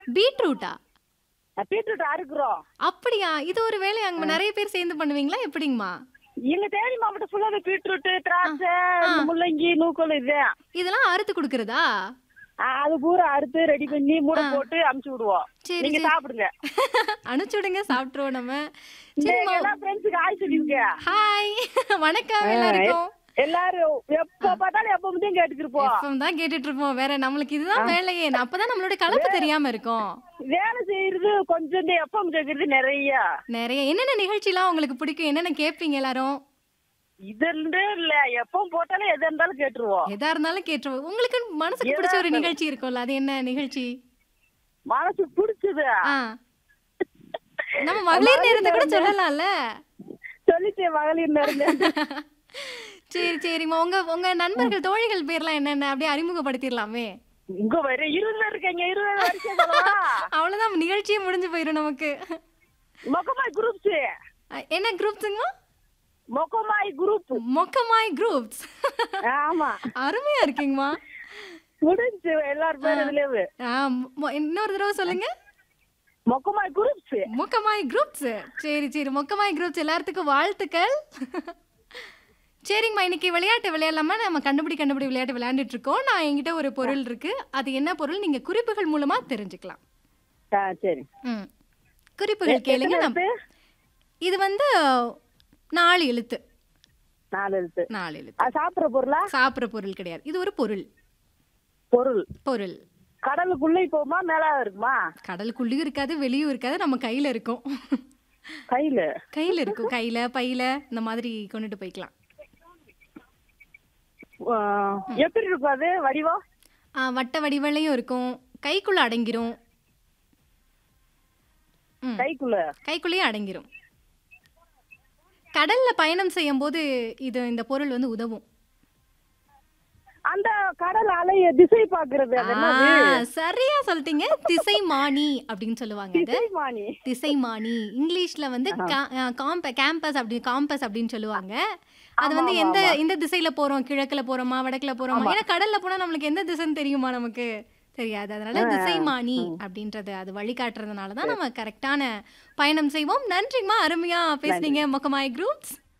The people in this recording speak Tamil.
பீட்ரூட்டா பீட்ரூட் அறுக்குறோம் அப்படியா இது ஒரு வேலை அங்க நிறைய பேர் சேர்ந்து பண்ணுவீங்களா எப்படிங்கம்மா எங்க தேனி மாவட்டம் ஃபுல்லாவே பீட்ரூட் திராட்சை இந்த முள்ளங்கி நூக்கோல் இது இதெல்லாம் அறுத்து கொடுக்கறதா ஆ, அது பூரா அறுத்து ரெடி பண்ணி மூடை போட்டு அமுச்சு விடுவோம் சரி, நீங்க சரி. சாப்பிடுங்க அனுப்பிச்சு விடுங்க சாப்பிட்டுருவோம் நம்ம இந்த சரிம்மா எல்லா ஃப்ரெண்ட்ஸுக்கு ஆய் சொல்லிருங்க ஹாய் வணக்கம் எல்லாருக்கும் எல்லாரும் எப்ப பார்த்தாலும் எப்ப மட்டும் கேட்டுட்டு இருப்போம் எஃப்எம் தான் கேட்டுட்டு இருப்போம் வேற நம்மளுக்கு இதுதான் வேலையே அப்பதான் நம்மளோட கலப்பு தெரியாம இருக்கும் வேலை செய்யறது கொஞ்சம் இந்த எப்பம் கேக்குறது நிறைய நிறைய என்னென்ன நிகழ்ச்சிலாம் உங்களுக்கு பிடிக்கும் என்னென்ன கேட்பீங்க எல்லாரும் இது இருந்தே இல்ல எப்பவும் போட்டாலும் எது இருந்தாலும் கேட்டுருவோம் எதா இருந்தாலும் கேட்டுருவோம் உங்களுக்கு மனசுக்கு பிடிச்ச ஒரு நிகழ்ச்சி இருக்கும்ல அது என்ன நிகழ்ச்சி மனசு பிடிச்சது ஆ நம்ம மகளிர் நேரத்தை கூட சொல்லலாம்ல சொல்லிட்டு மகளிர் நேரம் சரி சரிம்மா உங்க உங்க நண்பர்கள் தோழிகள் பேர்லாம் என்னென்ன அப்படியே அறிமுகப்படுத்திடலாமே இங்க வர இருபது இருக்கீங்க இருபது வருஷம் அவ்வளவுதான் நிகழ்ச்சியே முடிஞ்சு போயிடும் நமக்கு மொக்கமாய் குரூப்ஸ் அஹ், என்ன குரூப்ஸுங்கம்மா மொக்கமாய் குரூப் மொக்கமாய் குரூப்ஸ் ஆமா அருமையா இருக்கீங்கம்மா முடிஞ்சு எல்லாரும் பேர் இதுலயே ஆ, மொ- இன்னொரு தடவை சொல்லுங்க மொக்கமாய் குரூப்ஸ் மொக்கமாய் குரூப்ஸ் சரி சரி மொக்கமாய் குரூப்ஸ் எல்லாத்துக்கும் வாழ்த்துக்கள் சரிங்கம்மா இன்னைக்கு விளையாட்டு விளையாடலாமா நம்ம கண்டுபிடி கண்டுபிடி விளையாட்டு விளையாண்டுட்டு இருக்கோம் நான் என்கிட்ட ஒரு பொருள் இருக்கு அது என்ன பொருள் நீங்க குறிப்புகள் மூலமா தெரிஞ்சுக்கலாம் ஆ சரி ம் குறிப்புகள் கேளுங்க எத்தனை நம்ம எழுத்து? இது வந்து நாலு எழுத்து நாலு எழுத்து நாலு எழுத்து அது சாப்பிடுற பொருளா சாப்பிட்ற பொருள் கிடையாது இது ஒரு பொருள் பொருள் பொருள் கடலுக்குள்ளே போகுமா மேல இருக்குமா கடலுக்குள்ளேயும் இருக்காது வெளியும் இருக்காது நம்ம கையில இருக்கும் கையில கையில இருக்கும் கையில பையில இந்த மாதிரி கொண்டுட்டு போய்க்கலாம் ஆ, எப்படி இருக்கும் அது வடிவம் ஆ, வட்ட வடிவலையும் இருக்கும் கைக்குள்ள அடங்கிரும் ம் கைக்குள்ள கைக்குள்ளேயே அடங்கிரும் கடல்ல பயணம் செய்யும் போது இது இந்த பொருள் வந்து உதவும் அந்த கடல் அலைய திசை பாக்குறது அது ஆ, என்னது சரியா சொல்லிட்டீங்க திசை மானி அப்படின்னு சொல்லுவாங்க அது திசைமானி திசை மானி இங்கிலீஷ்ல வந்து கேம்பஸ் அப்படி காம்பஸ் அப்படின்னு சொல்லுவாங்க அது வந்து எந்த எந்த திசையில போறோம் கிழக்குல போறோமா வடக்குல போறோமா ஏன்னா கடல்ல போனா நம்மளுக்கு எந்த திசைன்னு தெரியுமா நமக்கு தெரியாது அதனால திசைமானி அப்படின்றது அது வழிகாட்டுறதுனால தான் நம்ம கரெக்டான பயணம் செய்வோம் நன்றிங்கம்மா அருமையா பேசுனீங்க மொக்கமாய் குரூப்ஸ்